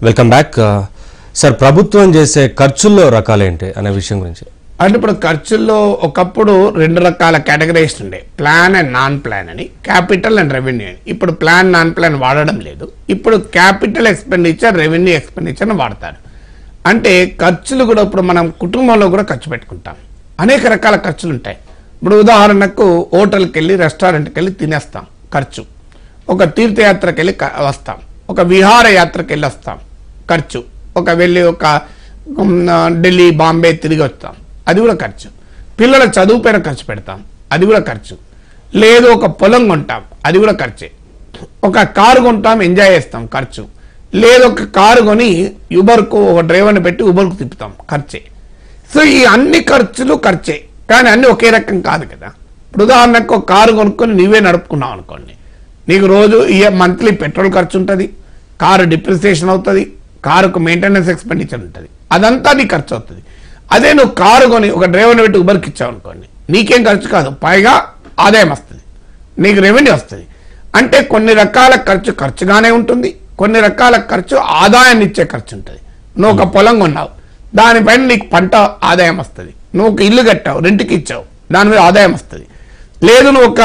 welcome back sir ప్రభుత్వం చేసే ఖర్చుల్లో రకాలేంటి అనే విషయం గురించి అంటే ఇప్పుడు ఖర్చుల్లో ఒకప్పుడు రెండు రకాల కేటగరీస్ ఉండే ప్లాన్ అండ్ నాన్ ప్లాన్ అని క్యాపిటల్ అండ్ రెవెన్యూ అని ఇప్పుడు ప్లాన్ నాన్ ప్లాన్ వాడడం లేదు ఇప్పుడు క్యాపిటల్ ఎక్స్పెండిచర్ రెవెన్యూ ఎక్స్పెండిచర్ వాడతారు అంటే ఖర్చులు కూడా ఇప్పుడు మనం కుటుంబంలో కూడా ఖర్చు పెట్టుకుంటాం అనేక రకాల ఖర్చులు ఉంటాయి ఇప్పుడు ఉదాహరణకు హోటల్కి వెళ్ళి రెస్టారెంట్కి వెళ్ళి తినేస్తాం ఖర్చు ఒక తీర్థయాత్రకి వెళ్ళి క- వస్తాం ఒక విహార యాత్రకి వెళ్ళి వస్తాం ఖర్చు ఒక వెళ్ళి ఒక ఉమ్, ఢిల్లీ బాంబే తిరిగి వస్తాం అది కూడా ఖర్చు పిల్లల చదువు పైన ఖర్చు పెడతాం అది కూడా ఖర్చు లేదు ఒక పొలం కొంటాం అది కూడా ఖర్చే ఒక కారు కొంటాం ఎంజాయ్ చేస్తాం ఖర్చు లేదు ఒక కారు కొని ఉబర్కు ఒక డ్రైవర్ని పెట్టి ఉబర్కు తిప్పుతాం ఖర్చే సో ఈ అన్ని ఖర్చులు ఖర్చే కానీ అన్ని ఒకే రకం కాదు కదా ఇప్పుడు ఉదాహరణకు ఒక కారు కొనుక్కొని నీవే నడుపుకున్నావు అనుకోండి నీకు రోజు ఇయ మంత్లీ పెట్రోల్ ఖర్చు ఉంటుంది కారు డిప్రిసియేషన్ అవుతుంది కారుకు మెయింటెనెన్స్ ఎక్స్పెండిచర్ ఉంటుంది అదంతా నీ ఖర్చు అవుతుంది అదే నువ్వు కారు కొని ఒక డ్రైవర్ని పెట్టి ఉబర్కి ఇచ్చావు అనుకోండి నీకేం ఖర్చు కాదు పైగా ఆదాయం వస్తుంది నీకు రెవెన్యూ వస్తుంది అంటే కొన్ని రకాల ఖర్చు ఖర్చుగానే ఉంటుంది కొన్ని రకాల ఖర్చు ఆదాయాన్ని ఇచ్చే ఖర్చు ఉంటుంది నువ్వు ఒక పొలం కొన్నావు దానిపైన నీకు పంట ఆదాయం వస్తుంది నువ్వు ఒక ఇల్లు కట్టావు రెంట్కి ఇచ్చావు దాని మీద ఆదాయం వస్తుంది లేదు నువ్వు ఒక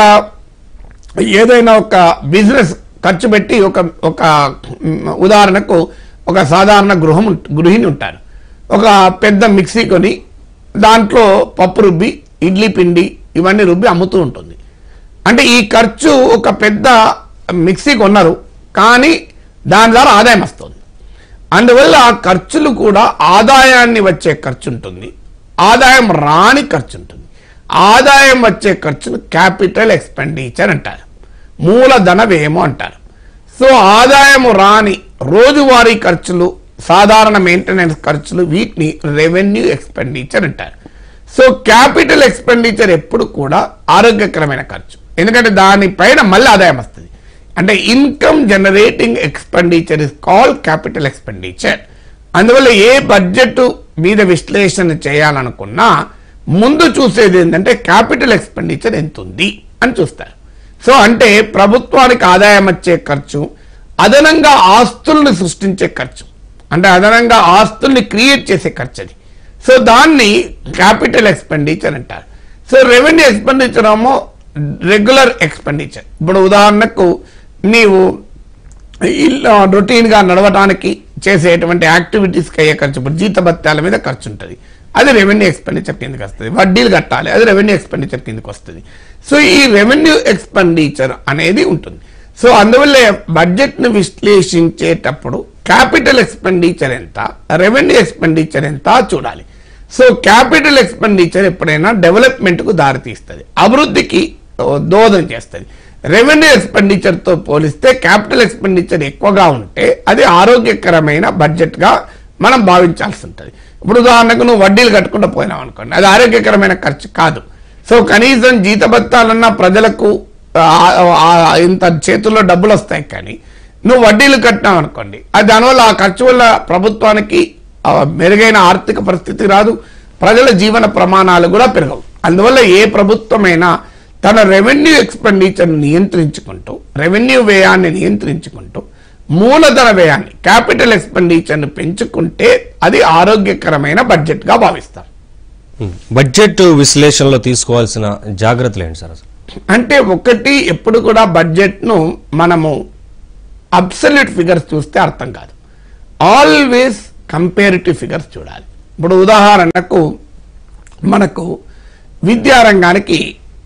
ఏదైనా ఒక బిజినెస్ ఖర్చు పెట్టి ఒక ఒక మ్, ఉదాహరణకు ఒక సాధారణ గృహం ఉంట- గృహిణి ఉంటారు ఒక పెద్ద మిక్సీ కొని దాంట్లో పప్పు రుబ్బి ఇడ్లీ పిండి ఇవన్నీ రుబ్బి అమ్ముతూ ఉంటుంది అంటే ఈ ఖర్చు ఒక పెద్ద మిక్సీ కొన్నారు కానీ దాని ద్వారా ఆదాయం వస్తుంది అందువల్ల ఆ ఖర్చులు కూడా ఆదాయాన్ని వచ్చే ఖర్చు ఉంటుంది ఆదాయం రాని ఖర్చు ఉంటుంది ఆదాయం వచ్చే ఖర్చును క్యాపిటల్ ఎక్స్పెండిచర్ అంటారు మూలధన వ్యయము అంటారు సో ఆదాయము రాని రోజువారీ ఖర్చులు సాధారణ మెయింటెనెన్స్ ఖర్చులు వీటిని రెవెన్యూ ఎక్స్పెండిచర్ అంటారు సో క్యాపిటల్ ఎక్స్పెండిచర్ ఎప్పుడు కూడా ఆరోగ్యకరమైన ఖర్చు ఎందుకంటే దానిపైన మళ్ళీ ఆదాయం వస్తుంది అంటే income generating expenditure is call capital expenditure అందువల్ల ఏ బడ్జెట్ మీద విశ్లేషణ చేయాలనుకున్నా ముందు చూసేది ఏంటంటే క్యాపిటల్ ఎక్స్పెండిచర్ ఎంత ఉంది అని చూస్తారు సో అంటే ప్రభుత్వానికి ఆదాయం వచ్చే ఖర్చు అదనంగా ఆస్తుల్ని సృష్టించే ఖర్చు అంటే అదనంగా ఆస్తుల్ని క్రియేట్ చేసే ఖర్చు అది సో దాన్ని క్యాపిటల్ ఎక్స్పెండిచర్ అంటారు సో రెవెన్యూ ఎక్స్పెండిచర్ ఏమో రెగ్యులర్ ఎక్స్పెండిచర్ ఇప్పుడు ఉదాహరణకు నీవు ఇల్లు రొటీన్గా నడవడానికి చేసేటువంటి యాక్టివిటీస్కి అయ్యే ఖర్చు ఇప్పుడు జీతభత్యాల మీద ఖర్చు ఉంటుంది అది రెవెన్యూ ఎక్స్పెండిచర్ కిందకి వస్తుంది వడ్డీలు కట్టాలి అది రెవెన్యూ ఎక్స్పెండిచర్ కిందకి వస్తుంది సో ఈ రెవెన్యూ ఎక్స్పెండిచర్ అనేది ఉంటుంది సో అందువల్ల బడ్జెట్ను విశ్లేషించేటప్పుడు క్యాపిటల్ ఎక్స్పెండిచర్ ఎంత రెవెన్యూ ఎక్స్పెండిచర్ ఎంత చూడాలి సో క్యాపిటల్ ఎక్స్పెండిచర్ ఎప్పుడైనా డెవలప్మెంట్కు దారితీస్తుంది అభివృద్ధికి దోహదం చేస్తుంది రెవెన్యూ ఎక్స్పెండిచర్తో పోలిస్తే క్యాపిటల్ ఎక్స్పెండిచర్ ఎక్కువగా ఉంటే అది ఆరోగ్యకరమైన బడ్జెట్గా మనం భావించాల్సి ఉంటుంది ఇప్పుడు ఉదాహరణకు నువ్వు వడ్డీలు కట్టుకుంటూ పోయినావు అనుకోండి అది ఆరోగ్యకరమైన ఖర్చు కాదు సో కనీసం జీతభత్తాలన్నా ప్రజలకు ఆ, ఆ, ఇంత చేతుల్లో డబ్బులు వస్తాయి కానీ నువ్వు వడ్డీలు కట్టినావు అనుకోండి అది దానివల్ల ఆ ఖర్చు వల్ల ప్రభుత్వానికి ఆ, మెరుగైన ఆర్థిక పరిస్థితి రాదు ప్రజల జీవన ప్రమాణాలు కూడా పెరగవు అందువల్ల ఏ ప్రభుత్వమైనా తన రెవెన్యూ ఎక్స్పెండిచర్ నియంత్రించుకుంటూ రెవెన్యూ వ్యయాన్ని నియంత్రించుకుంటూ మూలధన వ్యయాన్ని క్యాపిటల్ ఎక్స్పెండిచర్ని పెంచుకుంటే అది ఆరోగ్యకరమైన బడ్జెట్గా భావిస్తాం ఉమ్, బడ్జెట్ విశ్లేషణలో తీసుకోవాల్సిన జాగ్రత్తలు ఏంటి సార్ అసలు అంటే ఒకటి ఎప్పుడు కూడా బడ్జెట్ను మనము అబ్సల్యూట్ ఫిగర్స్ చూస్తే అర్థం కాదు ఆల్వేస్ కంపేరిటివ్ ఫిగర్స్ చూడాలి ఇప్పుడు ఉదాహరణకు మనకు విద్యారంగానికి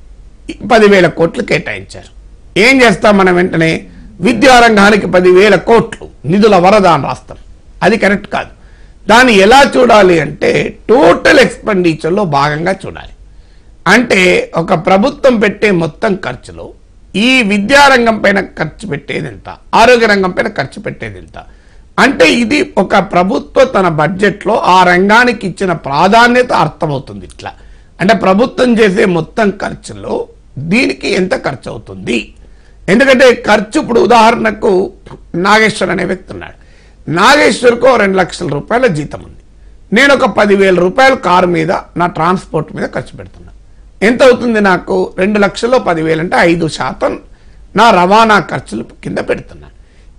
పదివేల కోట్లు కేటాయించారు ఏం చేస్తాం మనం వెంటనే విద్యారంగానికి పదివేల కోట్లు నిధుల వరద అని రాస్తాం అది కరెక్ట్ కాదు దాన్ని ఎలా చూడాలి అంటే టోటల్ ఎక్స్పెండిచర్లో భాగంగా చూడాలి అంటే ఒక ప్రభుత్వం పెట్టే మొత్తం ఖర్చులో ఈ విద్యారంగం పైన ఖర్చు పెట్టేది ఎంత ఆరోగ్య రంగం పైన ఖర్చు పెట్టేది ఎంత అంటే ఇది ఒక ప్రభుత్వ తన బడ్జెట్లో ఆ రంగానికి ఇచ్చిన ప్రాధాన్యత అర్థమవుతుంది ఇట్లా అంటే ప్రభుత్వం చేసే మొత్తం ఖర్చులో దీనికి ఎంత ఖర్చు అవుతుంది ఎందుకంటే ఖర్చు ఇప్పుడు ఉదాహరణకు నాగేశ్వర్ అనే వ్యక్తి ఉన్నాడు నాగేశ్వర్కు ఓ రెండు లక్షల రూపాయల జీతం ఉంది నేను ఒక పదివేల రూపాయల కారు మీద నా ట్రాన్స్పోర్ట్ మీద ఖర్చు పెడుతున్నా ఎంత అవుతుంది నాకు రెండు లక్షల్లో పదివేలు అంటే ఐదు శాతం నా రవాణా ఖర్చులు కింద పెడుతున్నాను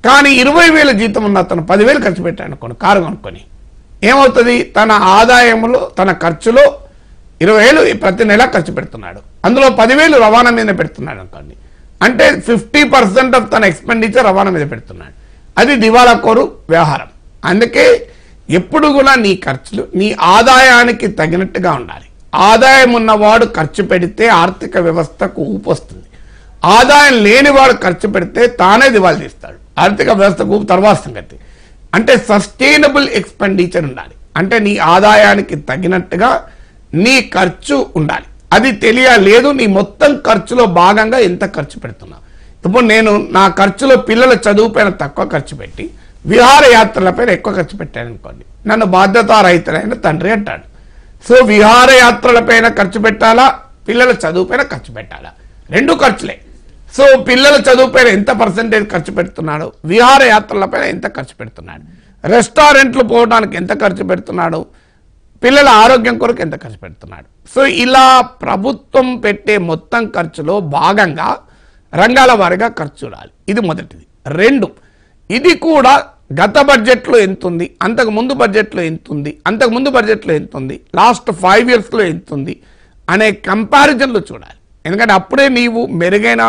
కానీ ఇరవై వేల జీతం ఉన్న అతను పదివేలు ఖర్చు పెట్టాడు అనుకోండి కారు కొనుక్కొని ఏమవుతుంది తన ఆదాయములో తన ఖర్చులో ఇరవై వేలు ప్రతి నెల ఖర్చు పెడుతున్నాడు అందులో పదివేలు రవాణా మీద పెడుతున్నాడు అనుకోండి అంటే ఫిఫ్టీ పర్సెంట్ ఆఫ్ తన ఎక్స్పెండిచర్ రవాణా మీద పెడుతున్నాడు అది దివాలా కోరు వ్యవహారం అందుకే ఎప్పుడు కూడా నీ ఖర్చులు నీ ఆదాయానికి తగినట్టుగా ఉండాలి ఆదాయం ఉన్నవాడు ఖర్చు పెడితే ఆర్థిక వ్యవస్థకు ఊపు వస్తుంది ఆదాయం లేనివాడు ఖర్చు పెడితే తానే దివాళి తీస్తాడు ఆర్థిక వ్యవస్థకు ఊపు తర్వాత సంగతి అంటే సస్టైనబుల్ ఎక్స్పెండిచర్ ఉండాలి అంటే నీ ఆదాయానికి తగినట్టుగా నీ ఖర్చు ఉండాలి అది తెలియలేదు నీ మొత్తం ఖర్చులో భాగంగా ఎంత ఖర్చు పెడుతున్నావు ఇప్పుడు నేను నా ఖర్చులో పిల్లల చదువు పైన తక్కువ ఖర్చు పెట్టి విహారయాత్రలపైన ఎక్కువ ఖర్చు పెట్టాను అనుకోండి నన్ను బాధ్యతారహితులైన తండ్రి అంటాడు సో విహారయాత్రలపైన ఖర్చు పెట్టాలా పిల్లల చదువు పైన ఖర్చు పెట్టాలా రెండు ఖర్చులే సో పిల్లల చదువు పైన ఎంత పర్సెంటేజ్ ఖర్చు పెడుతున్నాడు విహారయాత్రలపైన ఎంత ఖర్చు పెడుతున్నాడు రెస్టారెంట్లు పోవడానికి ఎంత ఖర్చు పెడుతున్నాడు పిల్లల ఆరోగ్యం కొరకు ఎంత ఖర్చు పెడుతున్నాడు సో ఇలా ప్రభుత్వం పెట్టే మొత్తం ఖర్చులో భాగంగా రంగాల వారీగా ఖర్చు చూడాలి ఇది మొదటిది రెండు ఇది కూడా గత బడ్జెట్లో ఎంత ఉంది అంతకు ముందు బడ్జెట్లో ఎంత ఉంది అంతకు ముందు బడ్జెట్లో ఎంత ఉంది లాస్ట్ ఫైవ్ ఇయర్స్లో ఎంత ఉంది అనే కంపారిజన్లు చూడాలి ఎందుకంటే అప్పుడే నీవు మెరుగైన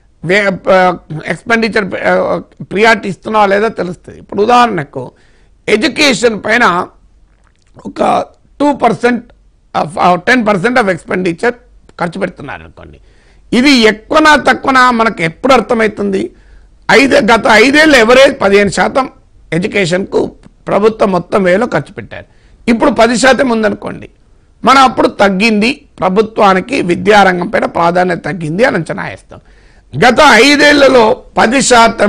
ఎక్స్పెండిచర్ ప్రియారిటీ ఇస్తున్నావా లేదా తెలుస్తుంది ఇప్పుడు ఉదాహరణకు ఎడ్యుకేషన్ పైన ఒక two percent ten percent of expenditure ఖర్చు పెడుతున్నారు అనుకోండి ఇది ఎక్కువనా తక్కువనా మనకు ఎప్పుడు అర్థమవుతుంది ఐదు గత ఐదేళ్ళు ఎవరేజ్ పదిహేను శాతం ఎడ్యుకేషన్కు ప్రభుత్వం మొత్తం వేలో ఖర్చు పెట్టారు ఇప్పుడు పది శాతం ఉందనుకోండి మనం అప్పుడు తగ్గింది ప్రభుత్వానికి విద్యారంగం పైన ప్రాధాన్యత తగ్గింది అని అంచనా వేస్తాం గత ఐదేళ్లలో పది శాతం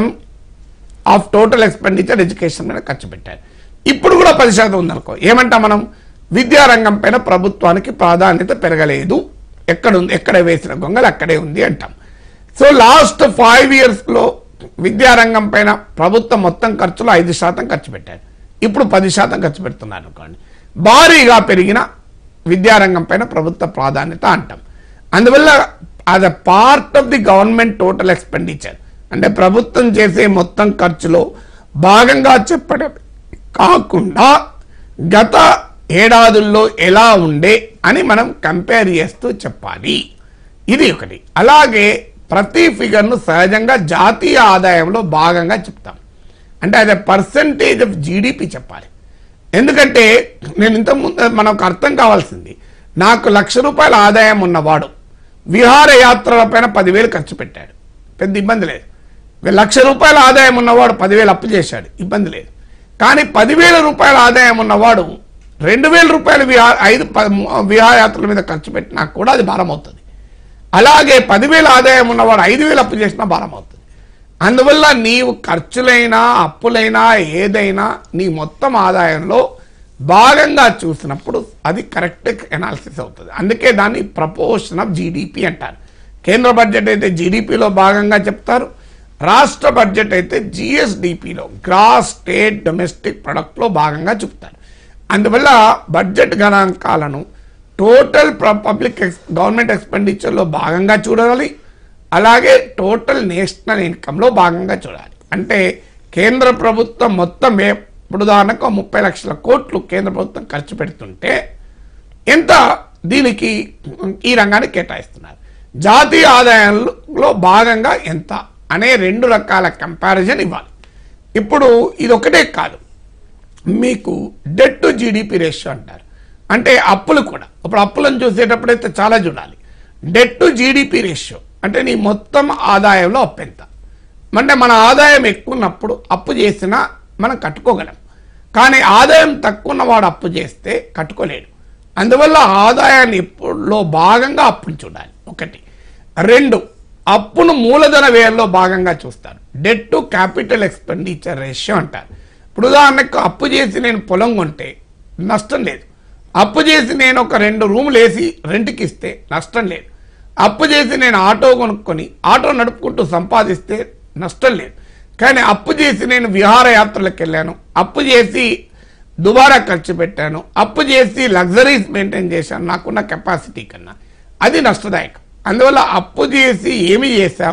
ఆఫ్ టోటల్ ఎక్స్పెండిచర్ ఎడ్యుకేషన్ మీద ఖర్చు పెట్టారు ఇప్పుడు కూడా పది శాతం ఉందనుకో ఏమంటాం మనం విద్యారంగం పైన ప్రభుత్వానికి ప్రాధాన్యత పెరగలేదు ఎక్కడ ఉంది ఎక్కడ వేసిన గొంగలు అక్కడే ఉంది అంటాం సో లాస్ట్ ఫైవ్ ఇయర్స్లో విద్యారంగం పైన ప్రభుత్వం మొత్తం ఖర్చులో ఐదు శాతం ఖర్చు పెట్టారు ఇప్పుడు పది శాతం ఖర్చు పెడుతున్నారు అనుకోండి భారీగా పెరిగిన విద్యారంగం పైన ప్రభుత్వ ప్రాధాన్యత అంటాం అందువల్ల అది part of the government total expenditure అంటే ప్రభుత్వం చేసే మొత్తం ఖర్చులో భాగంగా చెప్పడం కాకుండా గత ఏడాదుల్లో ఎలా ఉండే అని మనం కంపేర్ చేస్తూ చెప్పాలి ఇది ఒకటి అలాగే ప్రతి ఫిగర్ను సహజంగా జాతీయ ఆదాయంలో భాగంగా చెప్తాం అంటే అదే పర్సంటేజ్ ఆఫ్ జీడిపి చెప్పాలి ఎందుకంటే నేను ఇంత ముందు మనకు అర్థం కావాల్సింది నాకు లక్ష రూపాయల ఆదాయం ఉన్నవాడు విహారయాత్రలపైన పదివేలు ఖర్చు పెట్టాడు పెద్ద ఇబ్బంది లేదు లక్ష రూపాయల ఆదాయం ఉన్నవాడు పదివేలు అప్పు చేశాడు ఇబ్బంది లేదు కానీ పదివేల రూపాయల ఆదాయం ఉన్నవాడు రెండు వేల రూపాయలు విహా ఐదు ప- విహారయాత్రల మీద ఖర్చు పెట్టినా కూడా అది భారం అవుతుంది అలాగే పదివేల ఆదాయం ఉన్నవాడు ఐదు వేలు అప్పు చేసినా భారం అవుతుంది అందువల్ల నీవు ఖర్చులైనా అప్పులైనా ఏదైనా నీ మొత్తం ఆదాయంలో భాగంగా చూసినప్పుడు అది కరెక్ట్ ఎనాలిసిస్ అవుతుంది అందుకే దాన్ని ప్రపోర్షన్ ఆఫ్ జీడిపి అంటారు కేంద్ర బడ్జెట్ అయితే జీడిపిలో భాగంగా చెప్తారు రాష్ట్ర బడ్జెట్ అయితే జిఎస్డిపిలో గ్రాస్ స్టేట్ డొమెస్టిక్ ప్రొడక్ట్లో భాగంగా చెప్తారు అందువల్ల బడ్జెట్ గణాంకాలను టోటల్ పబ్లిక్ గవర్నమెంట్ ఎక్స్పెండిచర్లో భాగంగా చూడాలి అలాగే టోటల్ నేషనల్ ఇన్కంలో భాగంగా చూడాలి అంటే కేంద్ర ప్రభుత్వం మొత్తం ఏ ఇప్పుడు ఉదాహరణకు ముప్పై లక్షల కోట్లు కేంద్ర ప్రభుత్వం ఖర్చు పెడుతుంటే ఎంత దీనికి ఈ రంగానికి కేటాయిస్తున్నారు జాతీయ ఆదాయంలో భాగంగా ఎంత అనే రెండు రకాల కంపారిజన్ ఇవ్వాలి ఇప్పుడు ఇది ఒకటే కాదు మీకు డెట్ టు జీడిపి రేషియో అంటారు అంటే అప్పులు కూడా ఇప్పుడు అప్పులను చూసేటప్పుడైతే చాలా చూడాలి డెట్ టు జీడిపి రేషియో అంటే నీ మొత్తం ఆదాయంలో అప్పు ఎంత అంటే మన ఆదాయం ఎక్కువ ఉన్నప్పుడు అప్పు చేసినా మనం కట్టుకోగలం కానీ ఆదాయం తక్కువ ఉన్నవాడు అప్పు చేస్తే కట్టుకోలేడు అందువల్ల ఆదాయాన్ని ఎప్పుడులో భాగంగా అప్పును చూడాలి ఒకటి రెండు అప్పును మూలధన వ్యయంలో భాగంగా చూస్తారు debt to capital expenditure ratio అంటారు ఇప్పుడు ఉదాహరణకు అప్పు చేసి నేను పొలం కొంటే నష్టం లేదు అప్పు చేసి నేను ఒక రెండు రూములు వేసి రెంట్కి ఇస్తే నష్టం లేదు అప్పు చేసి నేను ఆటో కొనుక్కొని ఆటో నడుపుకుంటూ సంపాదిస్తే నష్టం లేదు కానీ అప్పు చేసి నేను విహారయాత్రలకు వెళ్ళాను అప్పు చేసి దుబారా ఖర్చు పెట్టాను అప్పు చేసి లగ్జరీస్ మెయింటైన్ చేశాను నాకున్న కెపాసిటీ కన్నా అది నష్టదాయకం అందువల్ల అప్పు చేసి ఏమి చేశావు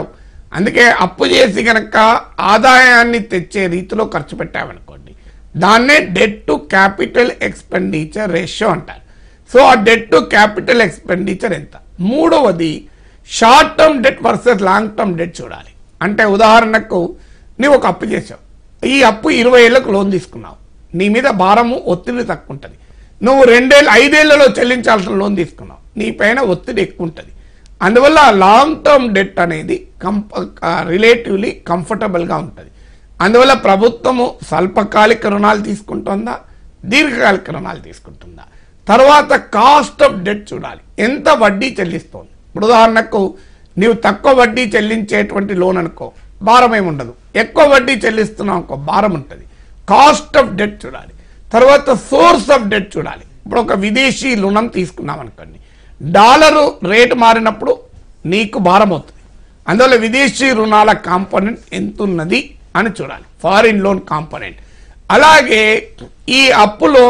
అందుకే అప్పు చేసి గనక ఆదాయాన్ని తెచ్చే రీతిలో ఖర్చు పెట్టామనుకోండి దాన్నే debt to capital expenditure ratio అంటారు సో ఆ డెట్ టు క్యాపిటల్ ఎక్స్పెండిచర్ ఎంత మూడవది short term debt versus long term debt చూడాలి అంటే ఉదాహరణకు నీవు ఒక అప్పు చేసావు ఈ అప్పు ఇరవై ఏళ్ళకు లోన్ తీసుకున్నావు నీ మీద భారము ఒత్తిడి తక్కువ ఉంటుంది నువ్వు రెండేళ్ళు ఐదేళ్లలో చెల్లించాల్సిన లోన్ తీసుకున్నావు నీ పైన ఒత్తిడి ఎక్కువ ఉంటుంది అందువల్ల లాంగ్ టర్మ్ డెట్ అనేది కంప రిలేటివ్లీ కంఫర్టబుల్గా ఉంటుంది అందువల్ల ప్రభుత్వము స్వల్పకాలిక రుణాలు తీసుకుంటుందా దీర్ఘకాలిక రుణాలు తీసుకుంటుందా తర్వాత కాస్ట్ ఆఫ్ డెట్ చూడాలి ఎంత వడ్డీ చెల్లిస్తోంది ఇప్పుడు ఉదాహరణకు నీవు తక్కువ వడ్డీ చెల్లించేటువంటి లోన్ అనుకో భారం ఏమి ఉండదు ఎక్కువ వడ్డీ చెల్లిస్తున్నావు అనుకో భారం ఉంటుంది కాస్ట్ ఆఫ్ డెట్ చూడాలి తర్వాత సోర్స్ ఆఫ్ డెట్ చూడాలి ఇప్పుడు ఒక విదేశీ రుణం తీసుకున్నాం అనుకోండి డాలరు రేటు మారినప్పుడు నీకు భారం అవుతుంది అందువల్ల విదేశీ రుణాల కాంపోనెంట్ ఎంత ఉన్నది అని చూడాలి ఫారిన్ లోన్ కాంపోనెంట్ అలాగే ఈ అప్పులో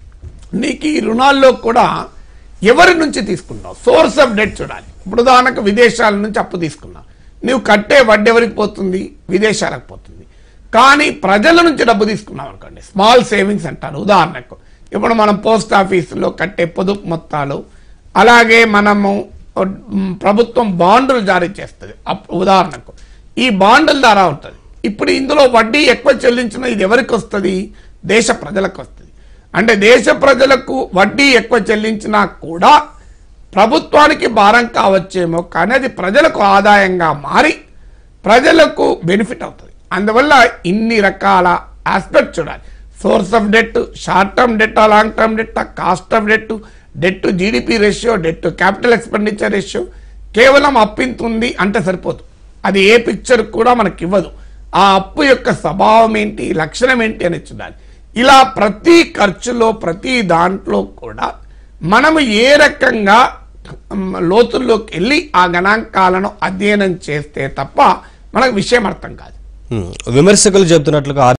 నీకు ఈ రుణాల్లో కూడా ఎవరి నుంచి తీసుకున్నావు సోర్స్ ఆఫ్ డెట్ చూడాలి ఇప్పుడు ఉదాహరణకు విదేశాల నుంచి అప్పు తీసుకున్నావు నువ్వు కట్టే వడ్డీ ఎవరికి పోతుంది విదేశాలకు పోతుంది కానీ ప్రజల నుంచి డబ్బు తీసుకున్నాం అనుకోండి స్మాల్ సేవింగ్స్ అంటారు ఉదాహరణకు ఇప్పుడు మనం పోస్ట్ ఆఫీసులో కట్టే పొదుపు మొత్తాలు అలాగే మనము ఉమ్, ప్రభుత్వం బాండ్లు జారీ చేస్తుంది అప్- ఉదాహరణకు ఈ బాండ్ల ద్వారా ఉంటుంది ఇప్పుడు ఇందులో వడ్డీ ఎక్కువ చెల్లించిన ఇది ఎవరికి వస్తుంది దేశ ప్రజలకు వస్తుంది అంటే దేశ ప్రజలకు వడ్డీ ఎక్కువ చెల్లించినా కూడా ప్రభుత్వానికి భారం కావచ్చేమో కానీ అది ప్రజలకు ఆదాయంగా మారి ప్రజలకు బెనిఫిట్ అవుతుంది అందువల్ల ఇన్ని రకాల ఆస్పెక్ట్ చూడాలి source of debt short term debt long term debt cost of debt debt to GDP ratio debt to capital expenditure ratio కేవలం అప్పింతుంది అంటే సరిపోదు అది ఏ పిక్చర్ కూడా మనకి ఇవ్వదు ఆ అప్పు యొక్క స్వభావం ఏంటి లక్షణం ఏంటి అనేది చూడాలి ఇలా ప్రతి ఖర్చులో ప్రతి దాంట్లో కూడా మనము ఏ రకంగా మ్, లోతుల్లోకి వెళ్ళి ఆ గణాంకాలను అధ్యయనం చేస్తే తప్ప మనకు విషయం అర్థం కాదు ఉమ్, విమర్శకులు చెబుతున్నట్లుగా